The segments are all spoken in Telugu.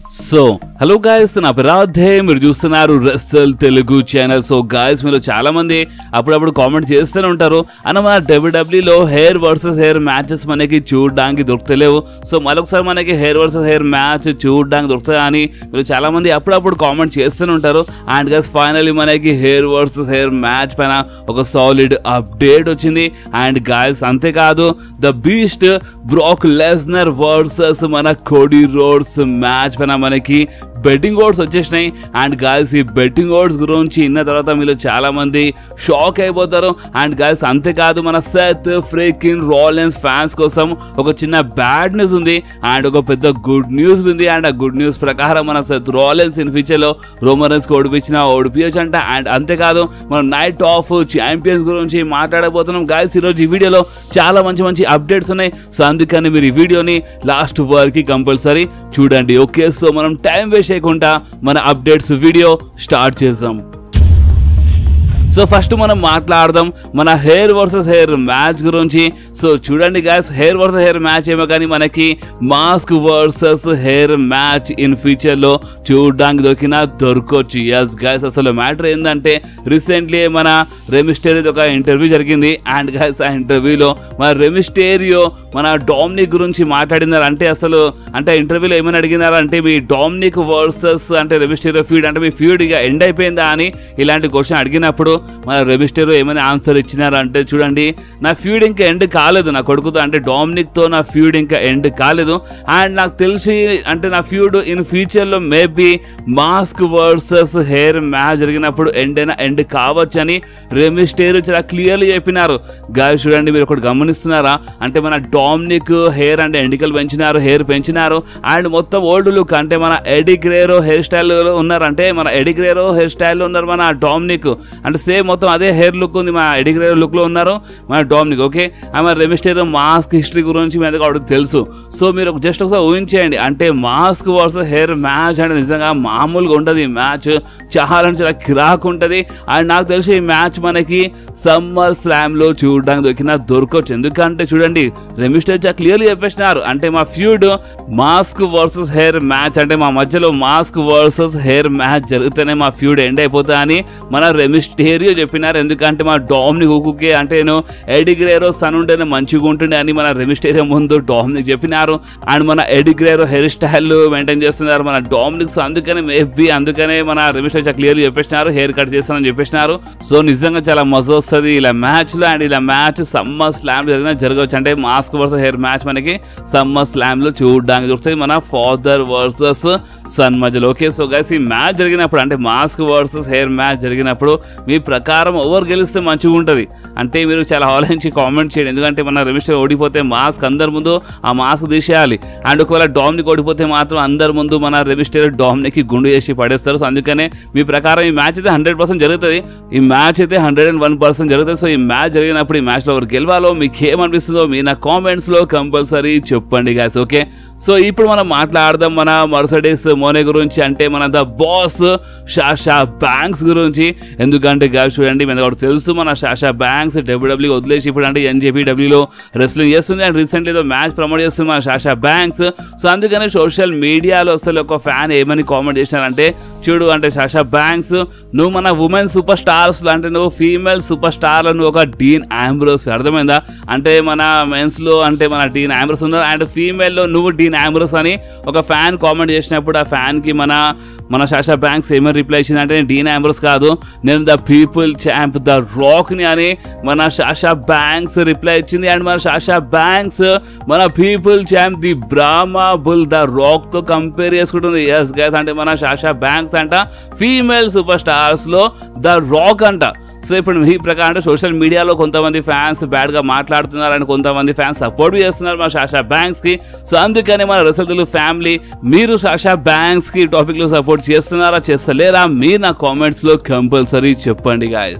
సో హలో గాయస్ నా అపరాధే మీరు చూస్తున్నారు wrestle Telugu channel so guys మీరు చాలా మంది అప్పుడప్పుడు కామెంట్ చేస్తూనే ఉంటారు అన్న మన డబ్ల్యూడబ్ల్యూలో హెయిర్ వర్సెస్ హెయిర్ మ్యాచెస్ మనకి చూడడానికి దొరుకుతలేవు సో మరొకసారి మనకి హెయిర్ వర్సెస్ హెయిర్ మ్యాచ్ చూడడానికి దొరుకుతాయి అని మీరు చాలా మంది అప్పుడప్పుడు కామెంట్ చేస్తూనే ఉంటారు అండ్ గైస్ ఫైనల్లీ మనకి హెయిర్ వర్సెస్ హెయిర్ మ్యాచ్ పైన ఒక సాలిడ్ అప్డేట్ వచ్చింది అండ్ గాయస్ అంతేకాదు the beast Brock Lesnar versus మన కోడి రోడ్స్ మ్యాచ్ పైన మనకి బెట్టింగ్ ఓడ్స్ వచ్చేసినాయి అండ్ గాయస్ ఈ బెట్టింగ్ ఓడ్స్ గురించి ఇన్న తర్వాత మీరు చాలా మంది షాక్ అయిపోతారు అండ్ గాయస్ అంతేకాదు మన సెత్ ఫ్రేకిన్ రాలెన్స్ ఫ్యాన్స్ కోసం ఒక చిన్న బ్యాడ్ న్యూస్ ఉంది అండ్ ఒక పెద్ద గుడ్ న్యూస్ ఉంది అండ్ ఆ గుడ్ న్యూస్ ప్రకారం మన సెత్ రాలెన్స్ ఇన్ ఫ్యూచర్ లో రోమరెన్స్ కి ఓడిపించిన ఓడిపించచ్చు అంట అండ్ అంతేకాదు మనం నైట్ ఆఫ్ ఛాంపియన్స్ గురించి మాట్లాడబోతున్నాం గాయస్ ఈరోజు ఈ వీడియోలో చాలా మంచి మంచి అప్డేట్స్ ఉన్నాయి సో అందుకని మీరు ఈ వీడియోని లాస్ట్ వరకు కంపల్సరీ చూడండి ఓకే సో మనం టైం వేస్ట్ చేయకుండా మన అప్డేట్స్ వీడియో స్టార్ట్ చేద్దాం సో ఫస్ట్ మనం మాట్లాడదాం మన హెయిర్ వర్సెస్ హెయిర్ మ్యాచ్ గురించి సో చూడండి guys hair versus hair match ఏమో కానీ మనకి mask versus hair match in ఫ్యూచర్లో చూడడానికి దొరికిన దొరకొచ్చు ఎస్ గాయస్ అసలు మ్యాటర్ ఏంటంటే రీసెంట్లీ మన రెమిస్టేరియో ఒక ఇంటర్వ్యూ జరిగింది అండ్ గాయస్ ఆ ఇంటర్వ్యూలో మన రెమిస్టేరియో మన డామినిక్ గురించి మాట్లాడినారు అంటే అసలు అంటే ఇంటర్వ్యూలో ఏమైనా అడిగినారు అంటే మీ డామినిక్ వర్సెస్ అంటే రెమిస్టేరియో ఫీడ్ అంటే మీ ఫీడ్ ఇక ఎండ్ అయిపోయిందా అని ఇలాంటి క్వశ్చన్ అడిగినప్పుడు మన రెమిస్టేరియో ఏమైనా ఆన్సర్ ఇచ్చినారు అంటే చూడండి నా ఫీడ్ ఇంకా ఎండ్ కాలేదు నా కొడుకుతో అంటే డామినిక్తో నా ఫీడ్ ఇంకా ఎండ్ కాలేదు అండ్ నాకు తెలిసి అంటే నా ఫ్యూడ్ ఇన్ ఫ్యూచర్లో maybe mask versus hair match జరిగినప్పుడు ఎండ్ అయినా ఎండ్ కావచ్చని రెమిస్టేరియో చాలా క్లియర్లీ చెప్పినారు గాయ చూడండి మీరు ఒకటి గమనిస్తున్నారా అంటే మన డామినిక్ హెయిర్ అంటే ఎండికలు పెంచినారు హెయిర్ పెంచినారు అండ్ మొత్తం ఓల్డ్ లుక్ అంటే మన ఎడిగ్రేరో హెయిర్ స్టైల్ ఉన్నారు అంటే మన ఎడిగ్రేరో హెయిర్ స్టైల్లో ఉన్నారు మన డామినిక్ అంటే సేమ్ మొత్తం అదే హెయిర్ లుక్ ఉంది మన ఎడిగ్రేరో లుక్లో ఉన్నారు మన డామినిక్ ఓకే మన రెమిస్టేరియో మాస్క్ హిస్టరీ గురించి మీ అందరికీ ఆవిడకి తెలుసు సో మీరు జస్ట్ ఒకసారి ఊహించేయండి అంటే మాస్క్ వర్సెస్ హెయిర్ మ్యాచ్ అంటే నిజంగా మామూలుగా ఉంటుంది ఈ మ్యాచ్ చాలా అంటే చాలా కిరాక్ ఉంటుంది అండ్ నాకు తెలిసి ఈ మ్యాచ్ మనకి సమ్మర్ స్లామ్లో చూడడానికి దొరికిన దొరకవచ్చు ఎందుకంటే చూడండి రెమిస్టర్ చాలా క్లియర్లీ చెప్పేసినారు అంటే మా feud mask versus hair match అంటే మా మధ్యలో మాస్క్ వర్సెస్ హెయిర్ మ్యాచ్ జరిగితేనే మా ఫ్యూడ్ ఎండ్ అయిపోతా అని మన రెమిస్టేరియో చెప్పినారు ఎందుకంటే మా డామ్ని హుకుకే అంటే నేను ఎడిగ్రేరో స్థానం ఉంటేనే మంచిగా ఉంటుండే అని మన రెమిస్టేరియో ముందు డామ్ని చెప్పినారు అండ్ మన ఎడిగ్రేరో హెయిర్ స్టైల్ మెయింటైన్ చేస్తున్నారు మన డామ్నిక్స్ అందుకనే మేబీ అందుకనే మన రెమిస్టర్ చాలా క్లియర్లీ చెప్పేసినారు హెయిర్ కట్ చేస్తానని చెప్పేసినారు సో నిజంగా చాలా మజా వస్తుంది ఇలా మ్యాచ్ లో అండ్ ఇలా మ్యాచ్ సమ్మర్ స్లామ్ జరిగిన జరగవచ్చు అంటే మాస్క్ వర్సెస్ హెయిర్ మ్యాచ్ మనకి సమ్మర్ స్లామ్ లో చూడడానికి దొరుకుతుంది మన ఫాదర్ వర్సెస్ సన్ మధ్యలో ఓకే సో గైస్ ఈ మ్యాచ్ జరిగినప్పుడు అంటే మాస్క్ వర్సెస్ హెయిర్ మ్యాచ్ జరిగినప్పుడు మీ ప్రకారం ఓవర్ గెలిస్తే మంచిగా ఉంటుంది అంటే మీరు చాలా ఆలోచించి కామెంట్ చేయండి ఎందుకంటే మన రెమిస్టర్ ఓడిపోతే మాస్క్ అందరి ముందు ఆ మాస్క్ తీసేయాలి అండ్ ఒకవేళ డామ్నికి ఓడిపోతే మాత్రం అందరి ముందు మన రెమిస్టర్ డామ్నికి గుండు చేసి పడేస్తారు సో అందుకనే మీ ప్రకారం ఈ మ్యాచ్ అయితే హండ్రెడ్ పర్సెంట్ జరుగుతుంది ఈ మ్యాచ్ అయితే హండ్రెడ్ అండ్ వన్ పర్సెంట్ జరుగుతుంది సో ఈ మ్యాచ్ జరిగినప్పుడు ఈ మ్యాచ్లో ఎవరు గెలవాలో మీకు ఏమనిపిస్తుందో మీ నా కామెంట్స్లో కంపల్సరీ చెప్పండి గాయస్ ఓకే సో ఇప్పుడు మనం మాట్లాడదాం మన మర్సడీస్ మోనే గురించి అంటే మన ద బాస్ షాషా బ్యాంక్స్ గురించి ఎందుకంటే గాయస్ చూడండి మీద ఒకటి తెలుసు మన షాషా బ్యాంక్స్ డబ్ల్యూడబ్ల్యూ వదిలేసి ఇప్పుడు అంటే ఎన్జేపీడబ్ల్యూలో రెస్లింగ్ చేస్తుంది అండ్ రీసెంట్లీ ఏదో మ్యాచ్ ప్రమోట్ చేస్తుంది మన షాషా బ్యాంక్స్ సో అందుకని సోషల్ మీడియాలో అసలు ఒక ఫ్యాన్ ఏమని కామెంట్ చేశారంటే చూడు అంటే షాషా బ్యాంక్స్ నువ్వు మన ఉమెన్ సూపర్ స్టార్స్ అంటే నువ్వు ఫీమేల్ సూపర్ స్టార్ నువ్వు ఒక డీన్ ఆంబ్రోస్ అర్థమైందా అంటే మన మెన్స్ లో అంటే మన డీన్ ఆంబ్రోస్ ఉన్నారు అండ్ ఫీమేల్ లో నువ్వు డీన్ ఆంబ్రోస్ అని ఒక ఫ్యాన్ కామెంట్ చేసినప్పుడు ఆ ఫ్యాన్ కి మన మన షాషా బ్యాంక్స్ ఏమని రిప్లై ఇచ్చింది అంటే నేను డీన్ ఆంబ్రోస్ కాదు నేను the people champ the Rock ని అని మన షాషా బ్యాంక్స్ రిప్లై ఇచ్చింది అండ్ మన షాషా బ్యాంక్స్ మన people champ the Brahma bull the Rock తో కంపేర్ చేసుకుంటుంది ఎస్ గైస్ అంటే మన షాషా బ్యాంక్స్ అంట ఫీమేల్ సూపర్ స్టార్స్ లో ద రాక్ అంట సో ఇప్పుడు ఈ ప్రకారం అంటే సోషల్ మీడియాలో కొంతమంది ఫ్యాన్స్ బ్యాడ్గా మాట్లాడుతున్నారు అండ్ కొంతమంది ఫ్యాన్స్ సపోర్ట్ చేస్తున్నారు మన షాషా బ్యాంక్స్కి సో అందుకని మన రసదులు ఫ్యామిలీ మీరు షాషా బ్యాంక్స్కి టాపిక్లో సపోర్ట్ చేస్తున్నారా చేస్తలేరా మీరు నా కామెంట్స్లో కంపల్సరీ చెప్పండి గాయస్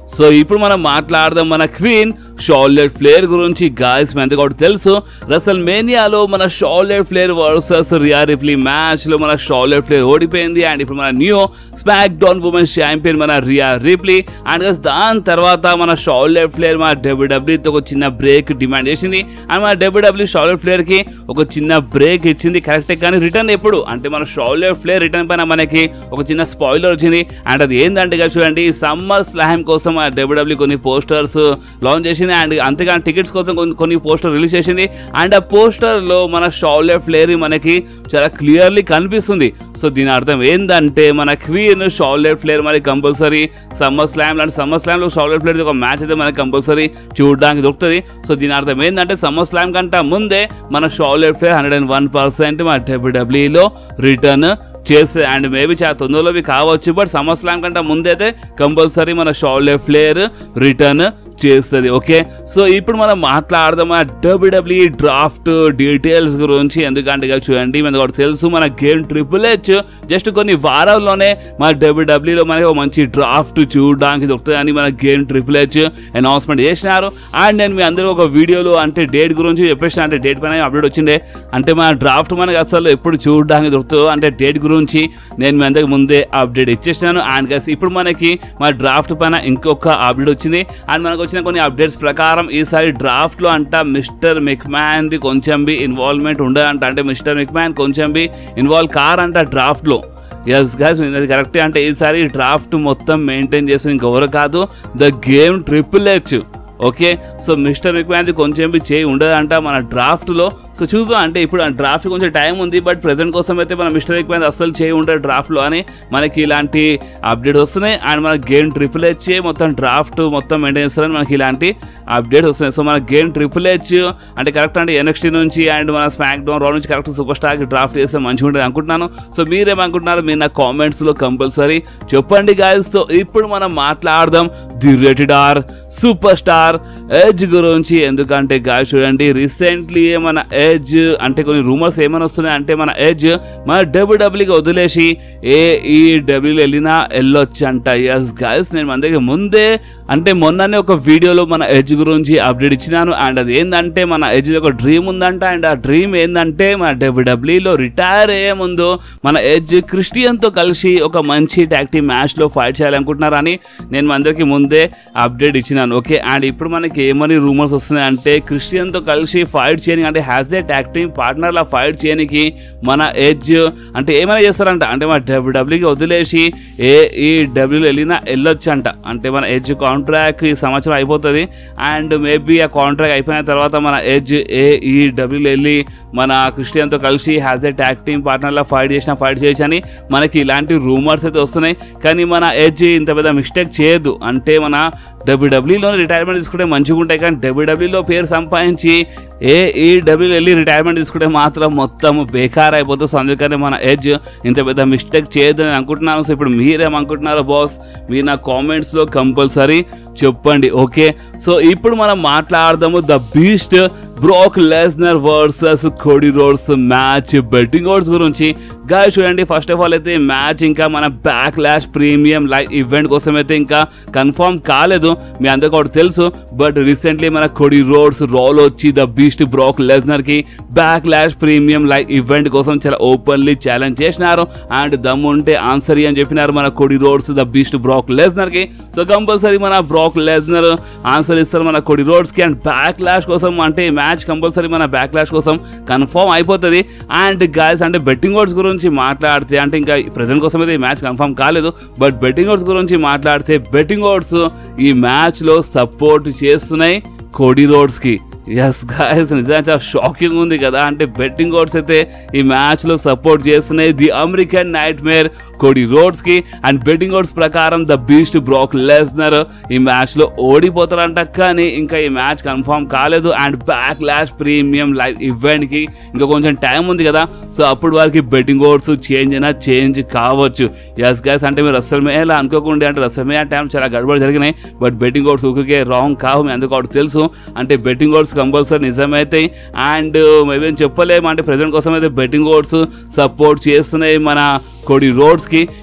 సో ఇప్పుడు మనం మాట్లాడదాం మన క్వీన్ షార్లెట్ ఫ్లేర్ గురించి గాయస్ మీ కూడా తెలుసు రసల్ మేనియాలో మన Charlotte Flair versus Rhea Ripley match లో మన షార్లెట్ ఫ్లేర్ ఓడిపోయింది అండ్ ఇప్పుడు మన new SmackDown women's champion మన రియా రిప్లీ అండ్ guys దాని తర్వాత మన షార్లెట్ ఫ్లేర్ మన డబ్ల్యూడబ్ల్యూతో ఒక చిన్న బ్రేక్ డిమాండ్ చేసింది అండ్ మన డబ్ల్యూడబ్ల్యూ షార్లెట్ ఫ్లేర్ కి ఒక చిన్న బ్రేక్ ఇచ్చింది కరెక్టే కానీ రిటర్న్ ఎప్పుడు అంటే మన షార్లెట్ ఫ్లేర్ రిటర్న్ పైన మనకి ఒక చిన్న స్పాయిలర్ వచ్చింది అండ్ అది ఏంటంటే guys చూడండి సమ్మర్ స్లామ్ కోసం మన డబ్ల్యూడబ్ల్యూ కొన్ని పోస్టర్స్ లాంచ్ చేసింది అండ్ అంతేగాని టికెట్స్ కోసం కొన్ని కొన్ని పోస్టర్ రిలీజ్ చేసింది అండ్ ఆ పోస్టర్ లో మన షార్లెట్ ఫ్లేర్ మనకి చాలా క్లియర్లీ కనిపిస్తుంది సో దీని అర్థం ఏంటంటే మన క్వీన్ షార్లెట్ ఫ్లేర్ మరి కంపల్సరీ సమ్మర్ స్లామ్ లాంటి సమ్మర్ స్లామ్ లో షార్లెట్ ఫ్లేర్ ఒక మ్యాచ్ అయితే మనకి కంపల్సరీ చూడడానికి దొరుకుతుంది సో దీని అర్థం ఏంటంటే సమ్మర్ స్లామ్ కంటే ముందే మన Charlotte Flair hundred and one percent మన డబ్ల్యూడబ్ల్యూలో రిటర్న్ చేస్తే అండ్ మేబీ చాలా తొందరలోవి కావచ్చు బట్ సమ్మర్ స్లామ్ కంటే ముందైతే కంపల్సరీ మన షార్లెట్ ఫ్లేర్ రిటర్న్ చేస్తుంది ఓకే సో ఇప్పుడు మనం మాట్లాడదాం ఆ డబ్ల్యూడబ్ల్యూ డ్రాఫ్ట్ డీటెయిల్స్ గురించి ఎందుకంటే ఇక చూడండి మనకు ఒకటి తెలుసు మన గేమ్ ట్రిపుల్ హెచ్ జస్ట్ కొన్ని వారాల్లోనే మన డబ్ల్యూడబ్ల్యూలో మనకి ఒక మంచి డ్రాఫ్ట్ చూడడానికి దొరుకుతుంది అని మన గేమ్ ట్రిపుల్ హెచ్ అనౌన్స్మెంట్ చేసినారు అండ్ నేను మీ అందరూ ఒక వీడియోలో అంటే డేట్ గురించి చెప్పేసిన అంటే డేట్ పైన అప్డేట్ వచ్చిండే అంటే మన డ్రాఫ్ట్ మనకి అసలు ఎప్పుడు చూడడానికి దొరుకుతుందో అంటే డేట్ గురించి నేను మీ అందరికి ముందే అప్డేట్ ఇచ్చేసినాను అండ్ గస్ ఇప్పుడు మనకి మన డ్రాఫ్ట్ పైన ఇంకొక అప్డేట్ వచ్చింది అండ్ మనకు వచ్చిన కొన్ని అప్డేట్స్ ప్రకారం ఈసారి డ్రాఫ్ట్లో అంట మిస్టర్ మిక్మ్యాన్ది కొంచెం బి ఇన్వాల్వ్మెంట్ ఉండదంట అంటే మిస్టర్ మిక్మ్యాన్ కొంచెం బి ఇన్వాల్వ్ కార్ అంట డ్రాఫ్ట్లో ఎస్ గాయస్ అది కరెక్టే అంటే ఈసారి డ్రాఫ్ట్ మొత్తం మెయింటైన్ చేసిన ఇంకెవరు కాదు the game triple H okay so mister విక్మాన్ది కొంచెం బి చేయి ఉండదంట మన డ్రాఫ్ట్లో సో చూద్దాం అంటే ఇప్పుడు ఆ డ్రాఫ్ట్ కొంచెం టైం ఉంది బట్ ప్రెసెంట్ కోసం అయితే మన మిస్టర్ విక్మాన్ అస్సలు చేయి ఉండదు డ్రాఫ్ట్లో అని మనకి ఇలాంటి అప్డేట్స్ వస్తున్నాయి అండ్ మన గేమ్ ట్రిపుల్ హెచ్ మొత్తం డ్రాఫ్ట్ మొత్తం మెయింటైన్ చేస్తారని మనకి ఇలాంటి అప్డేట్స్ వస్తున్నాయి సో మన గేమ్ ట్రిపుల్ హెచ్ అంటే కరెక్ట్ అంటే ఎన్ఎక్స్టీ నుంచి అండ్ మన స్మాక్ డౌన్ రౌండ్ నుంచి కరెక్ట్ సూపర్ స్టార్కి డ్రాఫ్ట్ చేస్తే మంచిగా ఉంటుంది అనుకుంటున్నాను సో మీరేమనుకుంటున్నారు మీరు నా కామెంట్స్లో కంపల్సరీ చెప్పండి గాయస్ సో ఇప్పుడు మనం మాట్లాడదాం the rated R superstar Edge గురించి ఎందుకంటే గాయ చూడండి రీసెంట్లీ మన ఎడ్జ్ అంటే కొన్ని రూమర్స్ ఏమైనా వస్తున్నాయి అంటే మన ఎడ్జ్ మన డబ్ల్యూడబ్ల్యూకి వదిలేసి ఏ ఈ డబ్ల్యూ వెళ్ళినా వెళ్ళొచ్చు అంట ఎస్ గాయస్ నేను మన దగ్గర ముందే అంటే మొన్ననే ఒక వీడియోలో మన ఎడ్జ్ గురించి అప్డేట్ ఇచ్చినాను అండ్ అది ఏంటంటే మన ఎడ్జ్ ఒక డ్రీమ్ ఉందంట అండ్ ఆ డ్రీమ్ ఏంటంటే మన డబ్ల్యూడబ్ల్యూలో రిటైర్ అయ్యే ముందు మన ఎడ్జ్ క్రిస్టియన్తో కలిసి ఒక మంచి ట్యాక్ టీమ్ మ్యాచ్లో ఫైట్ చేయాలనుకుంటున్నారని నేను మన అందరికీ ముందే అప్డేట్ ఇచ్చినాను ఓకే అండ్ ఇప్పుడు మనకి ఏమని రూమర్స్ వస్తున్నాయి అంటే క్రిస్టియన్తో కలిసి ఫైట్ చేయడానికి అంటే హ్యాస్ ఏ ట్యాక్ టీమ్ పార్ట్నర్లా ఫైట్ చేయడానికి మన ఎడ్జ్ అంటే ఏమైనా చేస్తారంట అంటే మన డబ్ల్యూడబ్ల్యూకి వదిలేసి ఏ ఈ డబ్ల్యూలో వెళ్ళినా వెళ్ళొచ్చు అంట అంటే మన ఎడ్జ్ కాంట్రాక్ట్ ఈ సంవత్సరం అయిపోతుంది అండ్ మేబీ ఆ కాంట్రాక్ట్ అయిపోయిన తర్వాత మన ఎడ్జ్ ఏ ఈ డబ్ల్యూలో వెళ్ళి మన క్రిస్టియన్తో కలిసి హ్యాస్ ఏ ట్యాక్ టీమ్ పార్ట్నర్లా ఫైట్ చేసిన ఫైట్ చేయొచ్చు అని మనకి ఇలాంటి రూమర్స్ అయితే వస్తున్నాయి కానీ మన ఎడ్జ్ ఇంత పెద్ద మిస్టేక్ చేయదు అంటే మన డబ్ల్యూడబ్ల్యూలో రిటైర్మెంట్ తీసుకుంటే మంచిగా ఉంటాయి కానీ డబ్ల్యూడబ్ల్యూలో పేరు సంపాదించి ఏ ఈ డబ్ల్యూ వెళ్ళి రిటైర్మెంట్ తీసుకుంటే మాత్రం మొత్తం బేకార్ అయిపోతుంది సో అందుకని మన ఎడ్జ్ ఇంత పెద్ద మిస్టేక్ చేయదు అని అనుకుంటున్నాను సో ఇప్పుడు మీరేమనుకుంటున్నారో బాస్ మీరు నా కామెంట్స్లో కంపల్సరీ చెప్పండి ఓకే సో ఇప్పుడు మనం మాట్లాడదాము the beast Brock Lesnar versus Cody Rhodes match betting odds గురించి గాయ చూడండి ఫస్ట్ ఆఫ్ ఆల్ అయితే మ్యాచ్ ఇంకా మన Backlash premium live event కోసం అయితే ఇంకా కన్ఫర్మ్ కాలేదు మీ అందరికీ ఒకటి తెలుసు బట్ రీసెంట్లీ మన కొడి రోడ్స్ రోల్ వచ్చి ద బీస్ట్ బ్రోక్ లెస్నర్ కి Backlash premium live event కోసం చాలా ఓపెన్లీ ఛాలెంజ్ చేసినారు అండ్ దమ్ ఉంటే ఆన్సర్ అని చెప్పినారు మన Cody Rhodes the beast Brock Lesnar కి సో కంపల్సరీ మన బ్రాక్ లెస్నర్ ఆన్సర్ ఇస్తారు మన కొడి రోడ్స్ కి అండ్ బ్యాక్ లాష్ కోసం అంటే మ్యాచ్ కంపల్సరీ మన బ్యాక్ లాష్ కోసం కన్ఫర్మ్ అయిపోతుంది అండ్ గాయస్ అంటే బెట్టింగ్ ఓడ్స్ గురించి మాట్లాడితే అంటే ఇంకా ప్రెసెంట్ కోసం అయితే ఈ మ్యాచ్ కన్ఫర్మ్ కాలేదు బట్ బెట్టింగ్ ఓడ్స్ గురించి మాట్లాడితే బెట్టింగ్ ఓడ్స్ ఈ మ్యాచ్ లో సపోర్ట్ చేస్తున్నాయి కోడి రోడ్స్ కి ఎస్ గాయస్ నిజంగా చాలా షాకింగ్ ఉంది కదా అంటే బెట్టింగ్ ఓడ్స్ అయితే ఈ మ్యాచ్ లో సపోర్ట్ చేస్తున్నాయి the American nightmare Cody Rhodes కి అండ్ బెట్టింగ్ ఓడ్స్ ప్రకారం ద బీస్ట్ బ్రాక్ లెస్నర్ ఈ మ్యాచ్ లో ఓడిపోతారంట కానీ ఇంకా ఈ మ్యాచ్ కన్ఫర్మ్ కాలేదు and Backlash premium live event కి ఇంకా కొంచెం టైం ఉంది కదా సో అప్పుడు వారికి బెట్టింగ్ ఓడ్స్ చేంజ్ అయినా చేంజ్ కావచ్చు ఎస్ గైస్ అంటే మీరు రసల్ మేలా అనుకోకుండా అంటే రసల్ మే టైం చాలా గడబడి జరిగినాయి బట్ బెట్టింగ్ ఓడ్స్ ఊరికే రాంగ్ కావు మీ అందుకు ఒకటి తెలుసు అంటే బెట్టింగ్ ఓడ్స్ కంపల్సరీ నిజమైతాయి అండ్ మేమేం చెప్పలేము అంటే ప్రజెంట్ కోసం అయితే బెట్టింగ్ ఓడ్స్ సపోర్ట్ చేస్తున్నాయి మన కొడి రోడ్స్కి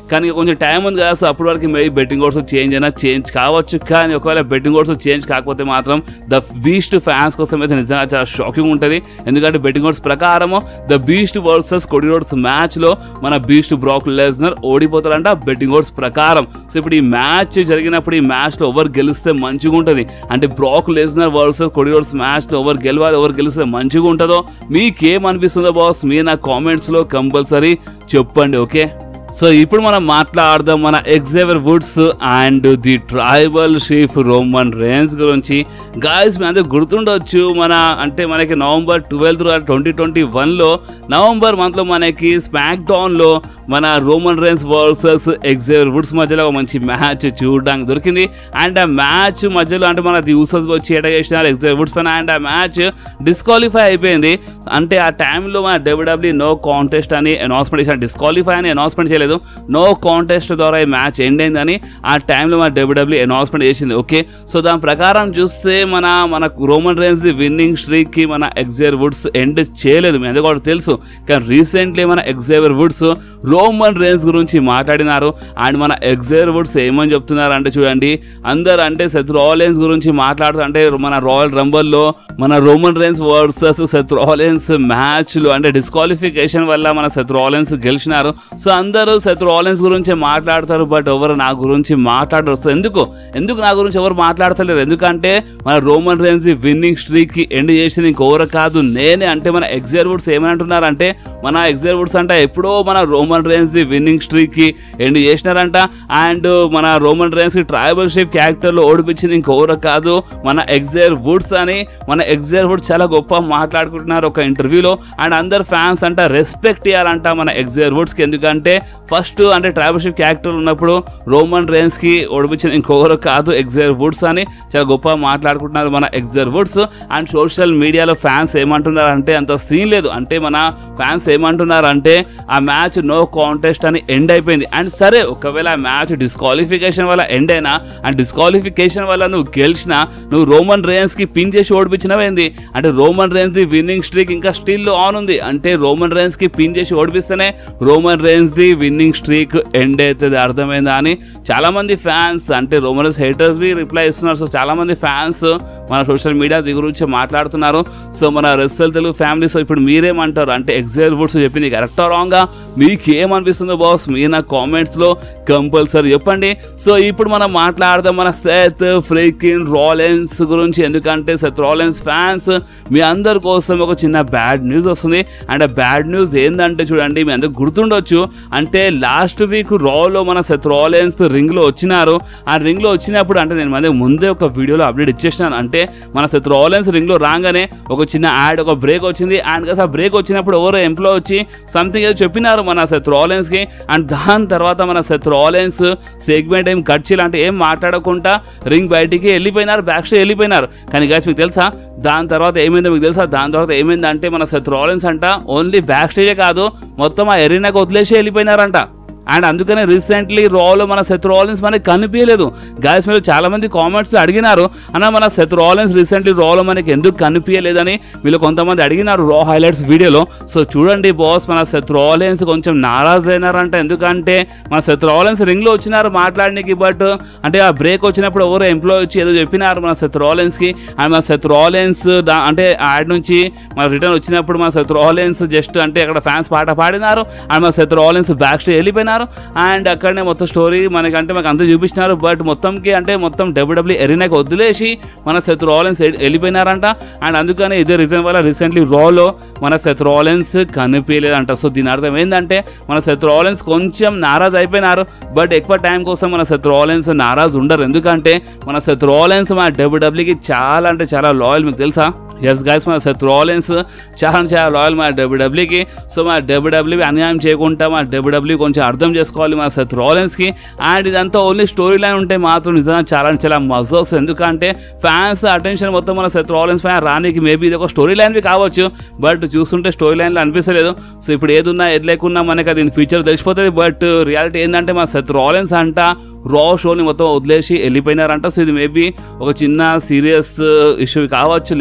కానీ కొంచెం టైం ఉంది కదా సో అప్పటి వరకు మేబీ బెట్టింగ్ కోడ్స్ చేంజ్ అయినా చేంజ్ కావచ్చు కానీ ఒకవేళ బెట్టింగ్ కోడ్స్ చేంజ్ కాకపోతే మాత్రం ద బీస్ట్ ఫ్యాన్స్ కోసం అయితే నిజంగా చాలా షాకింగ్ ఉంటుంది ఎందుకంటే బెట్టింగ్ కోడ్స్ ప్రకారము the beast versus Cody Rhodes మ్యాచ్లో మన బీస్ట్ బ్రాక్ లెజ్నర్ ఓడిపోతారంట బెట్టింగ్ కోడ్స్ ప్రకారం సో ఇప్పుడు ఈ మ్యాచ్ జరిగినప్పుడు ఈ మ్యాచ్లో ఎవరు గెలిస్తే మంచిగా ఉంటుంది అంటే Brock Lesnar versus Cody Rhodes మ్యాచ్లో ఎవరు గెలవాలి ఎవరు గెలిస్తే మంచిగా ఉంటుందో మీకేమనిపిస్తుందో బాస్ మీ నా కామెంట్స్లో కంపల్సరీ చెప్పండి ఓకే సో ఇప్పుడు మనం మాట్లాడదాం మన Xavier Woods and the tribal chief Roman Reigns గురించి గాయస్ మీ అందరూ గుర్తుండొచ్చు మన అంటే మనకి నవంబర్ ట్వెల్త్ ట్వంటీ ట్వంటీ వన్లో నవంబర్ మంత్లో మనకి స్మాక్ డౌన్లో మన Roman Reigns versus Xavier Woods మధ్యలో ఒక మంచి మ్యాచ్ చూడడానికి దొరికింది అండ్ ఆ మ్యాచ్ మధ్యలో అంటే మన యూసర్స్ వచ్చి ఎట చేసినారు ఎగ్జేవర్ వుడ్స్ పైన అండ్ ఆ మ్యాచ్ డిస్క్వాలిఫై అయిపోయింది అంటే ఆ టైంలో మన డబ్ల్యూడబ్ల్యూ నో కాంటెస్ట్ అని అనౌన్స్మెంట్ చేసిన డిస్క్వాలిఫై అని అనౌన్స్మెంట్ చేయలేదు నో కాంటెస్ట్ ద్వారా ఈ మ్యాచ్ ఎండ్ అయిందని ఆ టైంలో మన డబ్ల్యూడబ్ల్యూ అనౌన్స్మెంట్ చేసింది ఓకే సో దాని ప్రకారం చూస్తే మన మన రోమన్ రేన్స్ ది విన్నింగ్ స్ట్రీక్కి మన ఎగ్జేవర్ వుడ్స్ ఎండ్ చేయలేదు మీ అందరికీ కూడా తెలుసు కానీ రీసెంట్లీ మన ఎగ్జేవర్ వుడ్స్ రోమన్ రేన్స్ గురించి మాట్లాడినారు అండ్ మన ఎగ్జేవర్ వుడ్స్ ఏమని చెప్తున్నారు అంటే చూడండి అందరు అంటే సెత్ రాయలెన్స్ గురించి మాట్లాడుతూ అంటే మన రాయల్ రంబల్లో మన Roman Reigns versus Seth Rollins మ్యాచ్లు అంటే డిస్క్వాలిఫికేషన్ వల్ల మన సెత్ రాయలెన్స్ గెలిచినారు సో అందరూ సెత్ రాయలెన్స్ గురించి మాట్లాడతారు బట్ ఎవరు నా గురించి మాట్లాడరు సో ఎందుకు ఎందుకు నా గురించి ఎవరు మాట్లాడతలేరు ఎందుకంటే మన Roman Reigns winning streak end చేసింది ఇంకెవరు కాదు నేనే అంటే మన ఎగ్జేర్ వుడ్స్ ఏమంటున్నారు అంటే మన ఎగ్జేర్ వుడ్స్ అంటే ఎప్పుడో మన Roman Reigns the winning streak కి ఎండ్ చేసినారంట అండ్ మన రోమన్ రేన్స్ కి ట్రైబల్ షేప్ క్యారెక్టర్ లో ఓడిపించింది ఇంకెవరు కాదు మన ఎగ్జేర్ వుడ్స్ అని మన ఎగ్జేర్ వుడ్స్ చాలా గొప్ప మాట్లాడుకుంటున్నారు ఒక ఇంటర్వ్యూలో అండ్ అందరు ఫ్యాన్స్ అంట రెస్పెక్ట్ ఇవ్వాలంట మన ఎగ్జేర్ వుడ్స్ కి ఎందుకంటే ఫస్ట్ అంటే ట్రైబల్ షేప్ క్యారెక్టర్ ఉన్నప్పుడు రోమన్ రేన్స్ కి ఓడిపించింది ఇంకొకరు కాదు ఎగ్జేర్ వుడ్స్ అని చాలా గొప్ప మాట్లాడుకుంటున్నారు మన ఎగ్జేర్ వుడ్స్ అండ్ సోషల్ మీడియాలో ఫ్యాన్స్ ఏమంటున్నారు అంటే అంత సీన్ లేదు అంటే మన ఫ్యాన్స్ ఏమంటున్నారు అంటే ఆ మ్యాచ్ నో కాంటెస్ట్ అని ఎండ్ అయిపోయింది అండ్ సరే ఒకవేళ ఆ మ్యాచ్ డిస్క్వాలిఫికేషన్ వల్ల ఎండ్ అయినా అండ్ డిస్క్వాలిఫికేషన్ వల్ల నువ్వు గెలిచినా నువ్వు రోమన్ రేన్స్ కి పిన్ చేసి ఓడిపించినవేంది అంటే Roman Reigns the winning streak ఇంకా స్టిల్ ఆన్ ఉంది అంటే రోమన్ రేన్స్ కి పిన్ చేసి ఓడిపిస్తేనే Roman Reigns the winning streak end అవుతుంది అర్థమైందా అని చాలా మంది ఫ్యాన్స్ అంటే రోమన్ రేన్స్ హేటర్స్ బి రిప్లై ఇస్తున్నారు సో చాలా మంది ఫ్యాన్స్ మన సోషల్ మీడియా దీని గురించి మాట్లాడుతున్నారు సో మన రెస్సల్ తెలుగు ఫ్యామిలీ సో ఇప్పుడు మీరేమంటారు అంటే ఎగ్జైల్ వుడ్స్ చెప్పింది కరెక్టా రాంగా మీకు ఏమనిపిస్తుందో బాస్ మీ నా కామెంట్స్లో కంపల్సరీ చెప్పండి సో ఇప్పుడు మనం మాట్లాడదాం మన సెత్ ఫ్రీకిన్ రాలెన్స్ గురించి ఎందుకంటే సెత్ రాలెన్స్ ఫ్యాన్స్ మీ అందరి కోసం ఒక చిన్న బ్యాడ్ న్యూస్ వస్తుంది అండ్ ఆ బ్యాడ్ న్యూస్ ఏంటంటే చూడండి మీ అందరికి గుర్తుండొచ్చు అంటే లాస్ట్ వీక్ రాలో మన సెత్ రాలెన్స్ రింగ్లో వచ్చినారు ఆ రింగ్లో వచ్చినప్పుడు అంటే నేను మన ముందే ఒక వీడియోలో అప్డేట్ ఇచ్చేసినాను అంటే మన సెత్ రాలెన్స్ రింగ్లో రాగానే ఒక చిన్న యాడ్ ఒక బ్రేక్ వచ్చింది అండ్ కదా ఆ బ్రేక్ వచ్చినప్పుడు ఎవరో ఎంప్లాయ్ వచ్చి సంథింగ్ ఏదో చెప్పినారు మన సెత్ రాలెన్స్కి అండ్ దాని తర్వాత మన సెత్ రాలెన్స్ సెగ్మెంట్ ఏం కట్ చేయాలంటే ఏం మాట్లాడకుండా రింగ్ బయటికి వెళ్ళిపోయినారు బ్యాక్ స్టేజ్ వెళ్ళిపోయినారు కానీ గాయస్ మీకు తెలుసా దాని తర్వాత ఏమైందో మీకు తెలుసా దాని తర్వాత ఏమైందంటే మన సెత్ రాలెన్స్ అంట ఓన్లీ బ్యాక్ స్టేజే కాదు మొత్తం ఆ ఎరీనాకి వదిలేసి వెళ్ళిపోయినారంట అండ్ అందుకనే రీసెంట్లీ రాలో మన సెత్ రాలెన్స్ మనకి కనిపించలేదు గాయస్ మీరు చాలా మంది కామెంట్స్ అడిగినారు అన్న మన సెత్ రాలెన్స్ రీసెంట్లీ రాలో మనకి ఎందుకు కనిపించలేదని వీళ్ళు కొంతమంది అడిగినారు రా హైలైట్స్ వీడియోలో సో చూడండి బాస్ మన సెత్ రాలెన్స్ కొంచెం నారాజ్ అయినారంట ఎందుకంటే మన సెత్ రాలెన్స్ రింగ్లో వచ్చినారు మాట్లాడడానికి బట్ అంటే ఆ బ్రేక్ వచ్చినప్పుడు ఎవరో ఎంప్లాయ్ వచ్చి ఏదో చెప్పినారు మన సెత్ రాలెన్స్కి అండ్ మన సెత్ రాలెన్స్ దా అంటే యాడ్ నుంచి మన రిటర్న్ వచ్చినప్పుడు మన సెత్ రాలెన్స్ జస్ట్ అంటే అక్కడ ఫ్యాన్స్ పాట పాడినారు అండ్ మన సెత్ రాలెన్స్ బ్యాక్ స్టేజ్ వెళ్ళిపోయినారు అండ్ అక్కడనే మొత్తం స్టోరీ మనకంటే మాకు అంతా చూపించినారు బట్ మొత్తంకి అంటే మొత్తం డబ్ల్యూడబ్ల్యూ ఎరీనాకి వదిలేసి మన సెత్ రాలెన్స్ వెళ్ళిపోయినారంట అండ్ అందుకని ఇదే రీజన్ వల్ల రీసెంట్లీ రాలో మన సెత్ రాలెన్స్ కనిపించలేదంట సో దీని అర్థం ఏంటంటే మన సెత్ రాలెన్స్ కొంచెం నారాజ్ అయిపోయినారు బట్ ఎక్కువ టైం కోసం మన సెత్ రాలెన్స్ నారాజ్ ఉండరు ఎందుకంటే మన సెత్ రాలెన్స్ మన డబ్ల్యూడబ్ల్యూకి చాలా అంటే చాలా లాయల్ మీకు తెలుసా ఎస్ గైస్ మన సెత్ రాలెన్స్ చాలా చాలా లాయల్ మన డబ్ల్యూడబ్ల్యూకి సో మన డబ్ల్యూడబ్ల్యూ అన్యాయం చేయకుండా మన డబ్ల్యూడబ్ల్యూ కొంచెం అర్థం చేసుకోవాలి మన సెత్ రాలెన్స్కి అండ్ ఇదంతా ఓన్లీ స్టోరీ లైన్ ఉంటే మాత్రం నిజంగా చాలా అంటే చాలా మజా వస్తుంది ఎందుకంటే ఫ్యాన్స్ అటెన్షన్ మొత్తం మన సెత్ రాలెన్స్ పైన రానికి మేబీ ఇది ఒక స్టోరీ లైన్వి కావచ్చు బట్ చూస్తుంటే స్టోరీ లైన్లో అనిపిస్తలేదు సో ఇప్పుడు ఏదున్నా ఏది లేకున్నా మనకి అది ఫ్యూచర్ తెలిసిపోతుంది బట్ రియాలిటీ ఏంటంటే మన సెత్ రాలెన్స్ అంట రా షోని మొత్తం వదిలేసి వెళ్ళిపోయినారంట సో ఇది మేబీ ఒక చిన్న సీరియస్ ఇష్యూ కావచ్చు లేదంటే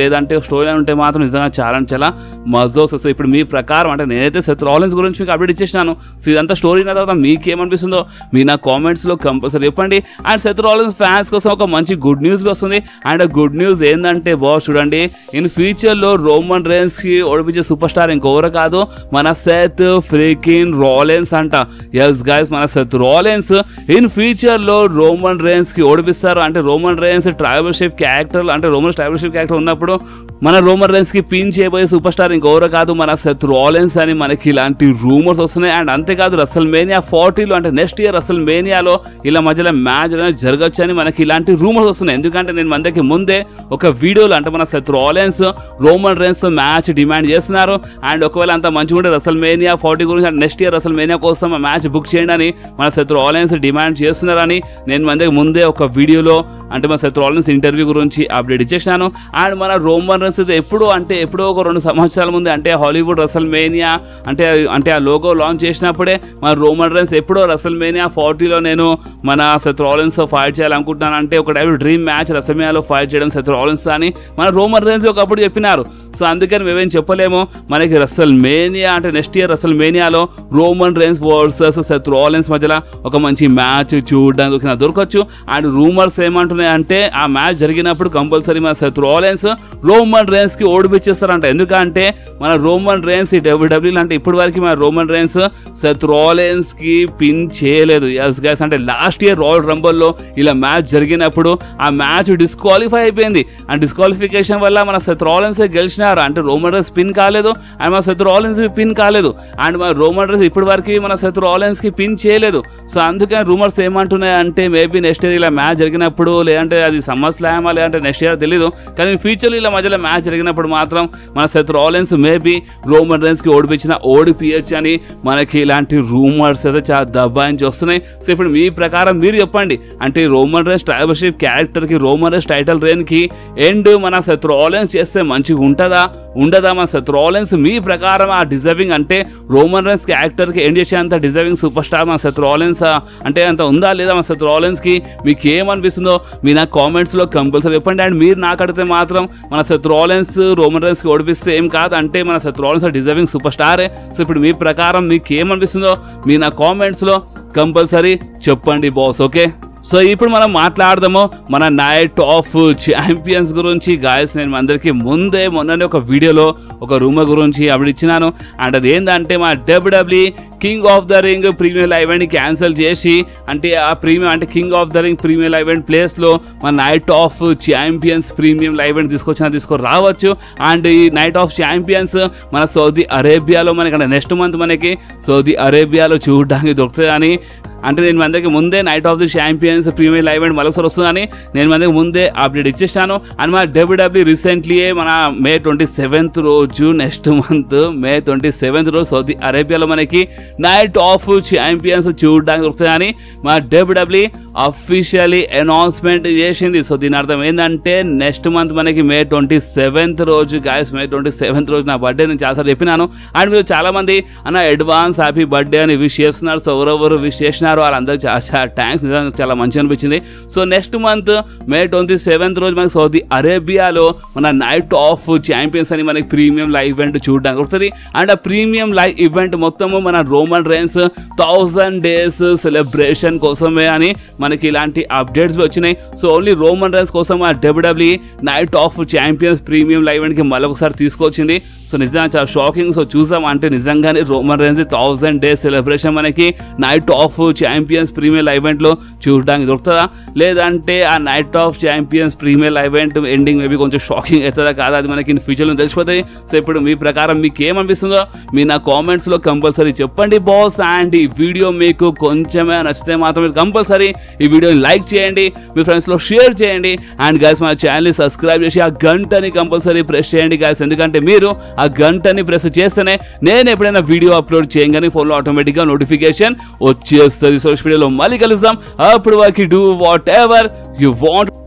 స్టోరీ ఉంటే మాత్రం నిజంగా చాలా అంటే చాలా మజోస్ వస్తుంది ఇప్పుడు మీ ప్రకారం అంటే నేనైతే సెత్ రాలెన్స్ గురించి మీకు అప్డేట్ ఇచ్చేసినాను సో ఇదంతా స్టోరీ అయిన తర్వాత మీకేమనిపిస్తుందో మీ నా కామెంట్స్లో కంపల్సరీ చెప్పండి అండ్ సెత్ రాలెన్స్ ఫ్యాన్స్ కోసం ఒక మంచి గుడ్ న్యూస్ వస్తుంది అండ్ ఆ గుడ్ న్యూస్ ఏంటంటే బాస్ చూడండి ఇన్ ఫ్యూచర్లో రోమన్ కి ఓడిపించే సూపర్ స్టార్ ఇంకెవరు కాదు మన సెత్ ఫ్రీకిన్ రాలెన్స్ అంట ఎస్ గైస్ మన సెత్ రాలెన్స్ ఇన్ ఫ్యూచర్లో రోమన్ కి ఓడిపిస్తారు అంటే Roman Reigns tribal chief character అంటే రోమన్ ట్రైబల్ షిప్ క్యారెక్టర్ ఉన్నప్పుడు మన రోమన్ కి పిన్ చేయబోయే సూపర్ స్టార్ ఇంకెవరు కాదు మన సెత్ రాలెన్స్ అని మనకి ఇలాంటి రూమర్స్ వస్తున్నాయి అండ్ అంతేకాదు రసల్ మేనియా ఫార్టీలో అంటే నెక్స్ట్ ఇయర్ రసల్ మేనియాలో ఇలా మధ్యలో మ్యాచ్ అనేది జరగచ్చు అని మనకి ఇలాంటి రూమర్స్ వస్తున్నాయి ఎందుకంటే నేను మనకి ముందే ఒక వీడియోలో అంటే మన సెత్ రాలెన్స్ రోమన్ రేన్స్ తో మ్యాచ్ డిమాండ్ చేస్తున్నారు అండ్ ఒకవేళ అంత మంచిగా ఉంటే రసల్ మేనియా ఫార్టీ గురించి నెక్స్ట్ ఇయర్ రసల్ మేనియా కోసం ఆ మ్యాచ్ బుక్ చేయండి అని మన సెత్ రాలెన్స్ డిమాండ్ చేస్తున్నారని నేను మన ముందే ఒక వీడియోలో అంటే మన సెత్ రాలెన్స్ ఇంటర్వ్యూ గురించి అప్డేట్ ఇచ్చేసినాను అండ్ మన రోమన్ రన్స్ అయితే ఎప్పుడు అంటే ఎప్పుడో ఒక రెండు సంవత్సరాల ముందు అంటే హాలీవుడ్ రసల్ మేనియా అంటే అంటే ఆ లోగో లాంచ్ చేసినప్పుడే మన రోమన్ రన్స్ ఎప్పుడో రసల్ మేనియా ఫార్టీలో నేను మన సెత్ రాలెన్స్ ఫైట్ చేయాలనుకుంటున్నాను అంటే ఒక టైప్ డ్రీమ్ మ్యాచ్ రసమేయాలో ఫైట్ చేయడం సెత్ రాలెన్స్ అని మన రోమన్ రేన్స్ ఒకప్పుడు చెప్పినారు సో అందుకని మేమేం చెప్పలేము మనకి రసల్ మేనియా అంటే నెక్స్ట్ ఇయర్ రసల్ మేనియాలో Roman Reigns versus Seth Rollins మధ్యలో ఒక మంచి మ్యాచ్ చూడడానికి దొరకచ్చు అండ్ రూమర్స్ ఏమంటున్నాయి అంటే ఆ మ్యాచ్ జరిగినప్పుడు కంపల్సరీ మన సెత్ రాలెన్స్ రోమన్ రేన్స్ కి ఓడిపించేస్తారంట ఎందుకంటే మన రోమన్ రేన్స్ ఈ డబ్ల్యూడబ్ల్యూ అంటే ఇప్పటి వరకు మన రోమన్ రేన్స్ సెత్ రాలెన్స్ కి పిన్ చేయలేదు ఎస్ గైస్ అంటే లాస్ట్ ఇయర్ రాయల్ రంబల్లో ఇలా మ్యాచ్ జరిగినప్పుడు ఆ మ్యాచ్ డిస్క్వాలిఫై అయిపోయింది అండ్ డిస్క్వాలిఫికేషన్ వల్ల మన సెత్ రాలెన్స్ గెలిచినారు అంటే రోమన్ రేన్స్ పిన్ కాలేదు అండ్ మన సెత్ రాలెన్స్ పిన్ కాలేదు అండ్ మన రోమన్ రేన్స్ ఇప్పటి వరకు మన సెత్ రాలెన్స్ కి పిన్ చేయలేదు సో అందుకని రూమర్స్ ఏమంటున్నాయి అంటే మేబీ నెక్స్ట్ ఇయర్ ఇలా మ్యాచ్ జరిగినప్పుడు లేదంటే అది సమ్మర్ స్లామా లేదంటే నెక్స్ట్ ఇయర్ తెలియదు కానీ ఫ్యూచర్లో ఇలా మధ్యలో మ్యాచ్ జరిగినప్పుడు మాత్రం మన Seth Rollins maybe Roman Reigns కి ఓడిపించిన ఓడిపియచ్చు అని మనకి ఇలాంటి రూమర్స్ అయితే చాలా దబ్బాయించి వస్తున్నాయి సో ఇప్పుడు మీ ప్రకారం మీరు చెప్పండి అంటే రోమన్ రేన్స్ ట్రైబర్షిప్ క్యారెక్టర్ కి రోమన్ రేన్స్ టైటిల్ రేన్ కి ఎండ్ మన సెత్ రాలెన్స్ చేస్తే మంచిగా ఉంటుందా ఉండదా మన సెత్ రాలెన్స్ మీ ప్రకారం ఆ డిజర్వింగ్ అంటే రోమన్ రేన్స్ క్యారెక్టర్ కి ఎండ్ చేసే అంత డిజర్వింగ్ సూపర్ స్టార్ మన సెత్ రాలెన్స్ అంటే అంత ఉందా లేదా మన సెత్ రాలెన్స్ కి మీకు ఏమనిపిస్తుందో మీ నాకు కామెంట్స్ లో కంపల్సరీ చెప్పండి అండ్ మీరు నాకు అడిగితే మాత్రం మన సెత్ రాలెన్స్ రోమన్ రేన్స్ కి ఓడిపిస్తే ఏం కాదు అంటే మన సెత్ రాలెన్స్ డిజర్వింగ్ సూపర్ స్టారే సో ఇప్పుడు మీ ప్రకారం మీకు ఏమనిపిస్తుందో మీ నా కామెంట్స్ లో కంపల్సరీ చెప్పండి బాస్ ఓకే సో ఇప్పుడు మనం మాట్లాడదాము మన నైట్ ఆఫ్ ఛాంపియన్స్ గురించి గాయస్ నేను అందరికీ ముందే మొన్ననే ఒక వీడియోలో ఒక రూమర్ గురించి అప్పుడు ఇచ్చినాను అండ్ అది ఏంటంటే మా WWE King of the Ring premier event cancel చేసి అంటే ఆ ప్రీమియం అంటే King of the Ring premier event ప్లేస్లో మన Night of Champions premium event తీసుకొచ్చిన తీసుకొని రావచ్చు అండ్ ఈ నైట్ ఆఫ్ ఛాంపియన్స్ మన సౌదీ అరేబియాలో మనకి అంటే నెక్స్ట్ మంత్ మనకి సౌదీ అరేబియాలో చూడడానికి దొరుకుతుందని అంటే నేను మన దగ్గర ముందే Night of the Champions premier live and మరోసారి వస్తుందని నేను మన దగ్గర ముందే అప్డేట్ ఇచ్చేసాను అండ్ మన డబ్ల్యూడబ్ల్యూ రీసెంట్లీ మన మే ట్వంటీ సెవెంత్ రోజు next month May twenty seventh రోజు సౌదీ అరేబియాలో మనకి నైట్ ఆఫ్ ఛాంపియన్స్ చూడడానికి దొరుకుతుందని మన డబ్ల్యూడబ్ల్యూ అఫీషియలీ అనౌన్స్మెంట్ చేసింది సో దీని అర్థం ఏంటంటే నెక్స్ట్ మంత్ మనకి మే ట్వంటీ సెవెంత్ రోజు గాయస్ మే ట్వంటీ సెవెంత్ రోజు నా బర్త్డే నేను చాలాసార్లు చెప్పినాను అండ్ మీరు చాలా మంది అన్న అడ్వాన్స్ హ్యాపీ బర్త్డే అని విష్ చేస్తున్నారు సో ఎవరెవరు విష్ చేసినారు వాళ్ళందరూ చాలా చాలా థ్యాంక్స్ నిజంగా చాలా మంచిగా అనిపించింది so next month May twenty seventh రోజు మనకి సౌదీ అరేబియాలో మన నైట్ ఆఫ్ ఛాంపియన్స్ అని మనకి ప్రీమియం లైవ్ ఈవెంట్ చూడడానికి వస్తుంది అండ్ ఆ ప్రీమియం లైవ్ ఈవెంట్ మొత్తము మన Roman Reigns thousand days celebration కోసమే అని మనకి ఇలాంటి అప్డేట్స్ వచ్చినాయి సో ఓన్లీ రోమన్ రేన్స్ కోసం ఆ WWE Night of Champions premium live ఈవెంట్కి మరొకసారి తీసుకొచ్చింది సో నిజంగా చాలా షాకింగ్ సో చూసాం అంటే నిజంగానే Roman Reigns thousand days celebration మనకి నైట్ ఆఫ్ ఛాంపియన్స్ ప్రీమియర్ ఈవెంట్లో చూడడానికి దొరుకుతుందా లేదంటే ఆ Night of Champions premier event ending maybe కొంచెం షాకింగ్ అవుతుందా కాదా అది మనకి ఫ్యూచర్లో తెలిసిపోతాయి సో ఇప్పుడు మీ ప్రకారం మీకు ఏమనిపిస్తుందో మీ నా కామెంట్స్లో కంపల్సరీ చెప్పండి బాస్ అండ్ ఈ వీడియో మీకు కొంచెమే నచ్చితే మాత్రం మీరు కంపల్సరీ ఈ వీడియోని లైక్ చేయండి మీ ఫ్రెండ్స్లో షేర్ చేయండి అండ్ గైస్ మన ఛానల్ని సబ్స్క్రైబ్ చేసి ఆ గంటని కంపల్సరీ ప్రెస్ చేయండి గైస్ ఎందుకంటే మీరు ఆ గంటని ప్రెస్ చేస్తేనే నేను ఎప్పుడైనా వీడియో అప్లోడ్ చేయగానే ఫోన్లో ఆటోమేటిక్గా నోటిఫికేషన్ వచ్చేస్తుంది సో వీడియోలో మళ్ళీ కలుద్దాం అప్పుడు వరకు do whatever you want